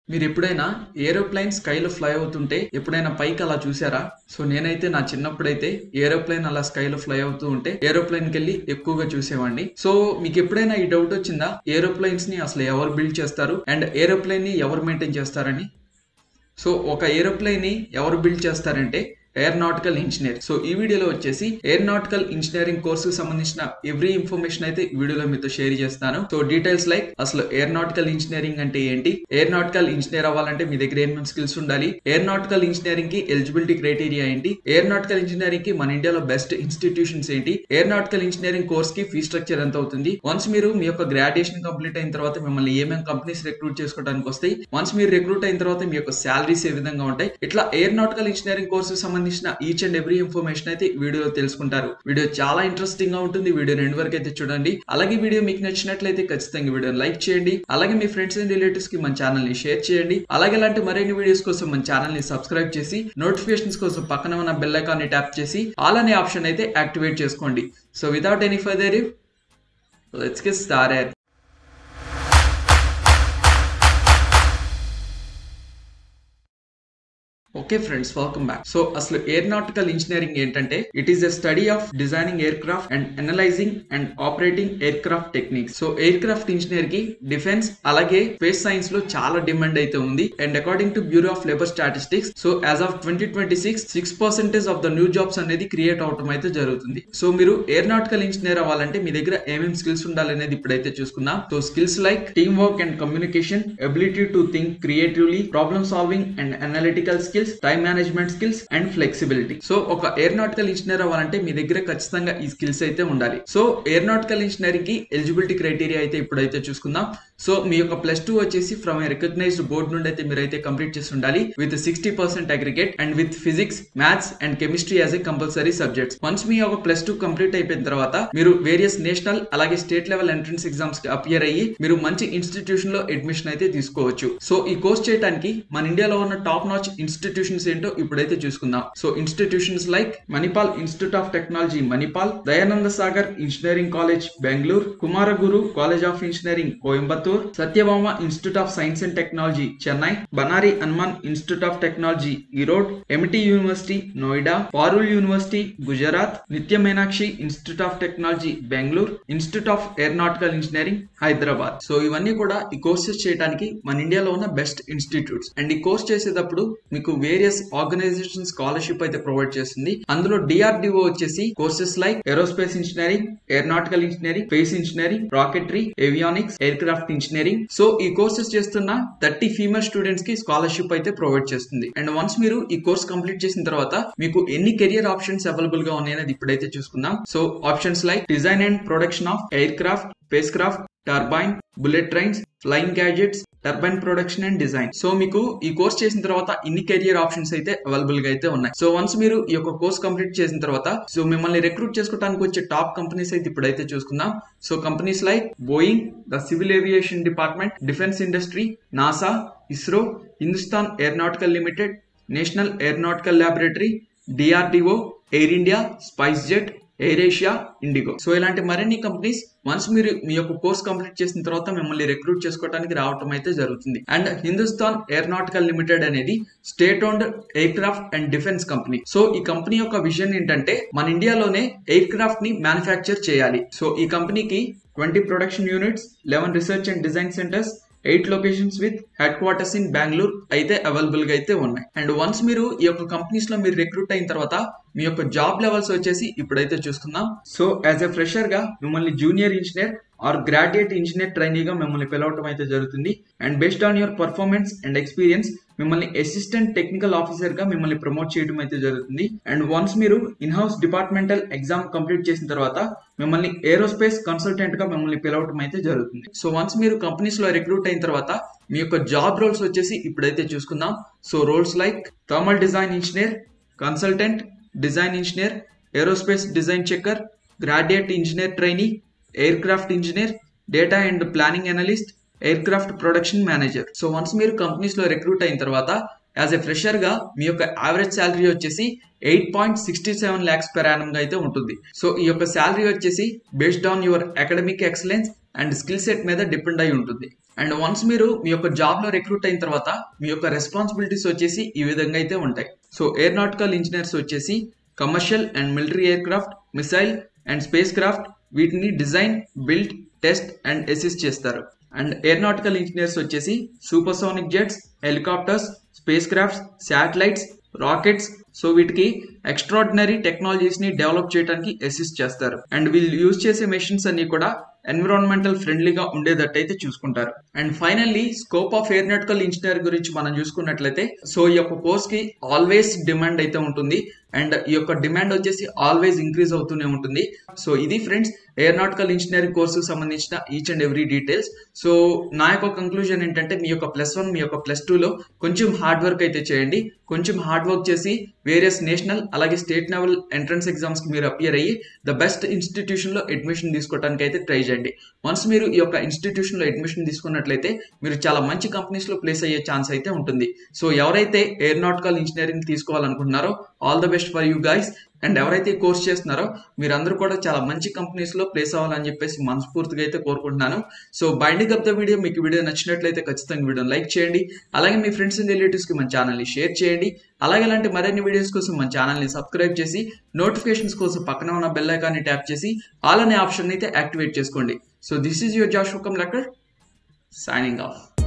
మీరు ఎప్పుడైనా aeroplane స్కైలో fly అవుతుంటే ఎప్పుడైనా పైకి అలా చూసారా సో నేనైతే నా చిన్నప్పుడైతే ఏరోప్లేన్ అలా స్కైలో ఫ్లై అవుతూ ఉంటే ఏరోప్లేన్కి వెళ్ళి ఎక్కువగా చూసేవాడిని సో మీకు ఎప్పుడైనా ఈ డౌట్ వచ్చిందా ఏరోప్లేన్స్ ని అసలు ఎవరు బిల్డ్ చేస్తారు అండ్ ఏరోప్లేన్ ని ఎవరు మెయింటైన్ చేస్తారని సో ఒక ఏరోప్లేన్ ని ఎవరు బిల్డ్ చేస్తారంటే ఏరోనాటికల్ ఇంజనీర్ సో ఈ వీడియోలో వచ్చేసి ఏరోనాటికల్ ఇంజనీరింగ్ కోర్సు సంబంధించిన ఎవ్రీ ఇన్ఫర్మేషన్ అయితే ఈ వీడియోలో మీతో షేర్ చేస్తాను సో డీటెయిల్స్ లైక్ అసలు ఏరోనాటికల్ ఇంజనీరింగ్ అంటే ఏంటి ఏరోనాటికల్ ఇంజనీర్ అవ్వాలంటే మీ దగ్గర ఏమేమి స్కిల్స్ ఉండాలి ఏరోనాటికల్ ఇంజనీరింగ్ కి ఎలిజిబిలిటీ క్రైటీరియా ఏంటి ఏరోనాటికల్ ఇంజనీరింగ్ కి మన ఇండియాలో బెస్ట్ ఇన్స్టిట్యూషన్స్ ఏంటి ఏరోనాటికల్ ఇంజనీరింగ్ కోర్స్ కి ఫీ స్ట్రక్చర్ ఎంత అవుతుంది వన్స్ మీరు మీ యొక్క గ్రాడ్యుయేషన్ కంప్లీట్ అయిన తర్వాత మిమ్మల్ని ఏమేమి కంపెనీస్ రిక్రూట్ చేసుకోవడానికి వస్తాయి వన్స్ మీరు రిక్రూట్ అయిన తర్వాత మీ యొక్క శాలరీస్ ఏ విధంగా ఉంటాయి ఇట్లా ఏరోనాటికల్ ఇంజనీరింగ్ కోర్సు సంబంధించిన ఈచ్ అండ్ ఎవ్రీ ఇన్ఫర్మేషన్ అయితే ఈ వీడియోలో తెలుసుకుంటారు వీడియో చాలా ఇంట్రెస్టింగ్ గా ఉంటుంది వీడియో రెండు వరకు అయితే చూడండి అలాగే వీడియో మీకు నచ్చినట్లయితే ఖచ్చితంగా వీడియో లైక్ చేయండి అలాగే మీ ఫ్రెండ్స్ అండ్ రిలేటివ్స్ కి మన ఛానల్ ని షేర్ చేయండి అలాగే ఇలాంటి మరిన్ని వీడియోస్ కోసం మన ఛానల్ ని సబ్స్క్రైబ్ చేసి నోటిఫికేషన్స్ కోసం పక్కన ఉన్న బెల్ ఐకాన్ ని ట్యాప్ చేసి ఆల్ అనే ఆప్షన్ అయితే యాక్టివేట్ చేసుకోండి so without any further let's get started okay friends welcome back so అసలు ఏరోనాటికల్ ఇంజనీరింగ్ ఏంటంటే it is the study of designing aircraft and analysing and operating aircraft techniques so aircraft engineer కి defence అలాగే space science లో చాలా demand అయితే ఉంది and according to bureau of labour statistics so as of twenty twenty six six percentage of the new jobs అనేది create అవటం అయితే జరుగుతుంది సో మీరు ఏరోనాటికల్ ఇంజనీర్ అవ్వాలంటే మీ దగ్గర ఏమేమి స్కిల్స్ ఉండాలనేది ఇప్పుడైతే చూసుకుందాం so skills like team work and communication ability to think creatively problem solving and analytical skills time management skills and flexibility so ఒక ఏరోనాటికల్ ఇంజనీర్ అవ్వాలంటే మీ దగ్గర ఖచ్చితంగా ఈ స్కిల్స్ అయితే ఉండాలి సో ఏరోనాటికల్ ఇంజనీరింగ్ కి ఎలిజిబిలిటీ క్రైటీరియా అయితే ఇప్పుడైతే చూసుకుందాం సో మీ యొక్క ప్లస్ టూ వచ్చేసి ఫ్రమ్ రికగ్నైజ్డ్ బోర్డ్ నుండి అయితే మీరైతే కంప్లీట్ చేసి ఉండాలి with sixty percent aggregate and with physics maths and chemistry as a compulsory subjects once మీ యొక్క ప్లస్ టూ కంప్లీట్ అయిపోయిన తర్వాత మీరు వేరియస్ నేషనల్ అలాగే స్టేట్ లెవెల్ ఎంట్రన్స్ ఎగ్జామ్స్ కి అపియర్ అయ్యి మీరు మంచి ఇన్స్టిట్యూషన్ లో అడ్మిషన్ అయితే తీసుకోవచ్చు సో ఈ కోర్స్ చేయడానికి మన ఇండియాలో ఉన్న టాప్ నాచ్ ఇన్స్టిట్యూషన్స్ ఏంటో ఇప్పుడైతే చూసుకుందాం so institutions like Manipal institute of technology Manipal Dayananda Sagar engineering college Bengaluru Kumaraguru college of engineering Coimbatore Sathyabama institute of science and technology Chennai Bannari Hanuman institute of technology Erode Amity university Noida Parul university Gujarat Nitte Meenakshi institute of technology Bengaluru institute of aeronautical engineering Hyderabad so ఇవన్నీ కూడా ఈ courses చేయడానికి మన ఇండియాలో ఉన్న బెస్ట్ ఇన్స్టిట్యూట్స్ అండ్ ఈ course చేసేటప్పుడు మీకు వేరియస్ ఆర్గనైజేషన్ స్కాలర్షిప్ అయితే ప్రొవైడ్ చేస్తుంది అందులో డిఆర్డిఓ వచ్చేసి courses like aerospace engineering aeronautical engineering space engineering rocketry avionics aircraft engineering so ఈ కోర్సెస్ చేస్తున్న థర్టీ ఫీమేల్ స్టూడెంట్స్ కి స్కాలర్షిప్ అయితే ప్రొవైడ్ చేస్తుంది అండ్ వన్స్ మీరు ఈ కోర్స్ కంప్లీట్ చేసిన తర్వాత మీకు ఎన్ని కెరియర్ ఆప్షన్స్ అవైలబుల్ గా ఉన్నాయనేది ఇప్పుడైతే చూసుకుందాం so options like design and production of aircraft spacecraft turbine bullet trains flying gadgets turbine production and design so మీకు ఈ కోర్స్ చేసిన తర్వాత ఇన్ని కెరియర్ ఆప్షన్స్ అయితే అవైలబుల్ గా అయితే ఉన్నాయి సో వన్స్ మీరు ఈ యొక్క కోర్స్ కంప్లీట్ చేసిన తర్వాత సో మిమ్మల్ని రిక్రూట్ చేసుకోవడానికి వచ్చే టాప్ కంపెనీస్ అయితే ఇప్పుడైతే చూసుకుందాం so companies like Boeing the civil aviation department defence industry NASA ISRO Hindustan Aeronautical Limited National Aeronautical Laboratory DRDO Air India SpiceJet Air Asia IndiGo so ఇలాంటి మరిన్ని కంపెనీస్ వన్స్ మీరు మీ యొక్క కోర్స్ కంప్లీట్ చేసిన తర్వాత మిమ్మల్ని రిక్రూట్ చేసుకోవడానికి రావటం అయితే జరుగుతుంది అండ్ హిందుస్థాన్ ఏరోనాటికల్ లిమిటెడ్ అనేది state owned aircraft and defence company so ఈ కంపెనీ యొక్క విజన్ ఏంటంటే మన ఇండియాలోనే ఎయిర్ క్రాఫ్ట్ ని మ్యానుఫ్యాక్చర్ చేయాలి సో ఈ కంపెనీకి twenty production units eleven research and design centres eight locations with headquarters in Bengaluru అయితే అవైలబుల్ గా అయితే ఉన్నాయి అండ్ వన్స్ మీరు ఈ యొక్క కంపెనీస్ లో మీరు రిక్రూట్ అయిన తర్వాత మీ యొక్క జాబ్ లెవెల్స్ వచ్చేసి ఇప్పుడైతే చూసుకుందాం సో యాజ్ ఎ ఫ్రెషర్ గా మిమ్మల్ని junior engineer or graduate engineer ట్రైనీగా మిమ్మల్ని పిలవటం అయితే జరుగుతుంది and based on your performance and experience మిమ్మల్ని అసిస్టెంట్ టెక్నికల్ ఆఫీసర్ గా మిమ్మల్ని ప్రమోట్ చేయడం అయితే జరుగుతుంది అండ్ వన్స్ మీరు in house departmental exam complete చేసిన తర్వాత మిమ్మల్ని ఏరోస్పేస్ కన్సల్టెంట్ గా మిమ్మల్ని పిలవటం అయితే జరుగుతుంది సో వన్స్ మీరు కంపెనీస్ లో రిక్రూట్ అయిన తర్వాత మీ యొక్క జాబ్ రోల్స్ వచ్చేసి ఇప్పుడైతే చూసుకుందాం so roles like thermal design engineer consultant design engineer aerospace design checker graduate engineer trainee aircraft engineer data and planning analyst aircraft production manager so once మీరు companies లో recruit అయిన తర్వాత as a fresher గా మీ యొక్క average salary వచ్చేసి eight point sixty seven lakhs per annum గా అయితే ఉంటుంది సో ఈ యొక్క శాలరీ వచ్చేసి based on your academic excellence and skill set మీద డిపెండ్ అయి ఉంటుంది అండ్ వన్స్ మీరు మీ యొక్క జాబ్ లో రిక్రూట్ అయిన తర్వాత మీ యొక్క రెస్పాన్సిబిలిటీస్ వచ్చేసి ఈ విధంగా అయితే ఉంటాయి సో ఏరోనాటికల్ ఇంజనీర్స్ వచ్చేసి commercial and military aircraft missile and spacecraft వీటిని design build test and assist చేస్తారు అండ్ ఏరోనాటికల్ ఇంజనీర్స్ వచ్చేసి supersonic jets helicopters spacecrafts satellites rockets so వీటికి ఎక్స్ట్రాడినరీ టెక్నాలజీస్ ని డెవలప్ చేయడానికి assist చేస్తారు and వీళ్ళు use చేసే machines అన్ని కూడా ఎన్విరాన్మెంటల్ ఫ్రెండ్లీగా ఉండేటట్టయితే చూసుకుంటారు and finally scope of aeronautical engineer గురించి మనం చూసుకున్నట్లయితే సో ఈ యొక్క కోర్స్ కి ఆల్వేస్ డిమాండ్ అయితే ఉంటుంది అండ్ ఈ యొక్క డిమాండ్ వచ్చేసి ఆల్వేస్ ఇంక్రీజ్ అవుతూనే ఉంటుంది సో ఇది ఫ్రెండ్స్ ఏరోనాటికల్ ఇంజనీరింగ్ కోర్సుకు సంబంధించిన each and every details so నా యొక్క కంక్లూజన్ ఏంటంటే మీ యొక్క ప్లస్ వన్ మీ యొక్క ప్లస్ టూలో కొంచెం హార్డ్ వర్క్ అయితే చేయండి కొంచెం హార్డ్ వర్క్ చేసి వేరియస్ నేషనల్ అలాగే స్టేట్ లెవెల్ ఎంట్రన్స్ ఎగ్జామ్స్ కి మీరు అపియర్ అయ్యి ద బెస్ట్ ఇన్స్టిట్యూషన్ లో అడ్మిషన్ తీసుకోవడానికి అయితే ట్రై చేయండి వన్స్ మీరు ఈ యొక్క ఇన్స్టిట్యూషన్ లో అడ్మిషన్ తీసుకున్నట్లయితే మీరు చాలా మంచి కంపెనీస్ లో ప్లేస్ అయ్యే ఛాన్స్ అయితే ఉంటుంది సో ఎవరైతే ఏరోనాటికల్ ఇంజనీరింగ్ తీసుకోవాలనుకుంటున్నారో all the best for you guys and ఎవరైతే కోర్స్ చేస్తున్నారో మీరందరూ కూడా చాలా మంచి కంపెనీస్ లో ప్లేస్ అవ్వాలని చెప్పేసి మనస్ఫూర్తిగా అయితే కోరుకుంటున్నాను so winding up the video మీకు వీడియో నచ్చినట్లయితే ఖచ్చితంగా వీడియోని లైక్ చేయండి అలాగే మీ ఫ్రెండ్స్ అండ్ రిలేటివ్స్ కి మన ఛానల్ ని షేర్ చేయండి అలాగే అలాంటి మరిన్ని వీడియోస్ కోసం మన ఛానల్ ని సబ్స్క్రైబ్ చేసి నోటిఫికేషన్స్ కోసం పక్కన ఉన్న బెల్ ఐకాన్ని ట్యాప్ చేసి ఆల్ అనే ఆప్షన్ అయితే యాక్టివేట్ చేసుకోండి సో దిస్ ఈజ్ యువర్ జాష్ హుకమ్ లెక్కర్ సైనింగ్ ఆఫ్